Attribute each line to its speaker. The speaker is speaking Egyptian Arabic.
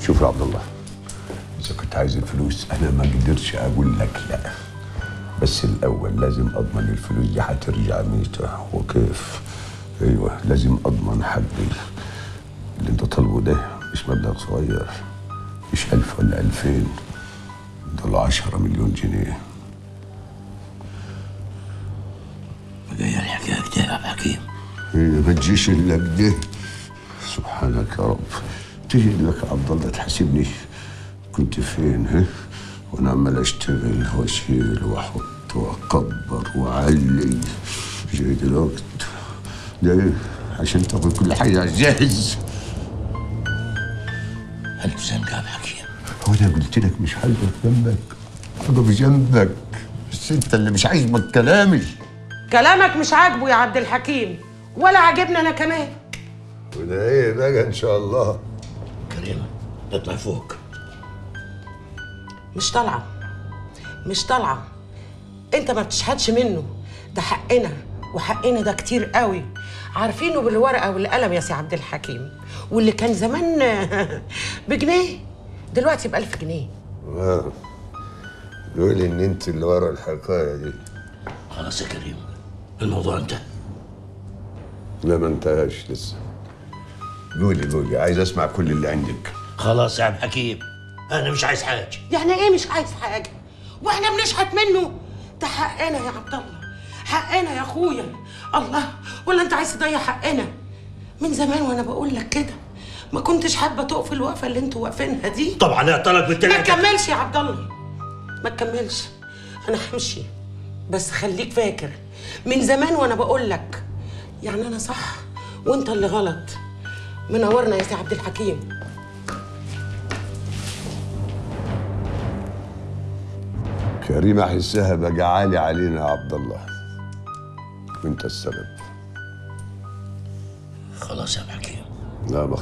Speaker 1: شوف يا عبد الله اذا كنت عايز الفلوس انا ما اقدرش اقول لك لا بس الاول لازم اضمن الفلوس دي هترجع ميتة وكيف ايوه لازم اضمن حقي اللي انت طالبه ده مش مبلغ صغير مش ألف ولا ألفين دول عشرة مليون جنيه
Speaker 2: جاي الحكايه كده يا عبد الحكيم
Speaker 1: هي ما تجيش الا كده سبحانك يا رب تيجي لك يا عبد الله تحاسبني كنت فين ها وانا عمال اشتغل واشيل واحط واكبر واعلي جاي دلوقتي ده ايه عشان تاخد كل حاجه جاهز
Speaker 2: ألف زنقة يا عبد الحكيم
Speaker 1: هو انا قلت لك مش هقف جنبك هقف جنبك بس انت اللي مش عاجبك كلامي
Speaker 3: كلامك مش عاجبه يا عبد الحكيم ولا عاجبني انا كمان
Speaker 1: وده ايه بقى ان شاء الله
Speaker 2: كريمة اطلع فوق
Speaker 3: مش طالعه مش طالعه انت ما بتشهدش منه ده حقنا وحقنا ده كتير قوي عارفينه بالورقه والقلم يا سي عبد الحكيم واللي كان زمان بجنيه دلوقتي ب 1000 جنيه
Speaker 1: آه. قولي ان انت اللي ورا الحكايه دي
Speaker 2: خلاص يا كريم الموضوع انتهى
Speaker 1: لا ما انتهاش لسه قولي قولي عايز اسمع كل اللي عندك
Speaker 2: خلاص يا عبد الحكيم انا مش عايز حاجه
Speaker 3: يعني ايه مش عايز حاجه واحنا بنشحت منه ده حقنا يا عبد الله حقنا يا اخويا الله ولا انت عايز تضيع حقنا من زمان وانا بقول لك كده ما كنتش حابه تقف الوقفه اللي انتوا واقفينها دي
Speaker 2: طبعا لا طلب
Speaker 3: ما
Speaker 2: بالتلاته
Speaker 3: تكملش يا عبد الله ما تكملش انا همشي بس خليك فاكر من زمان وانا بقول لك يعني انا صح وانت اللي غلط منورنا يا سي عبد الحكيم
Speaker 1: كريمه احسها بقى عالي علينا يا عبد الله وانت السبب
Speaker 2: خلاص يا عبد الحكيم
Speaker 1: لا ما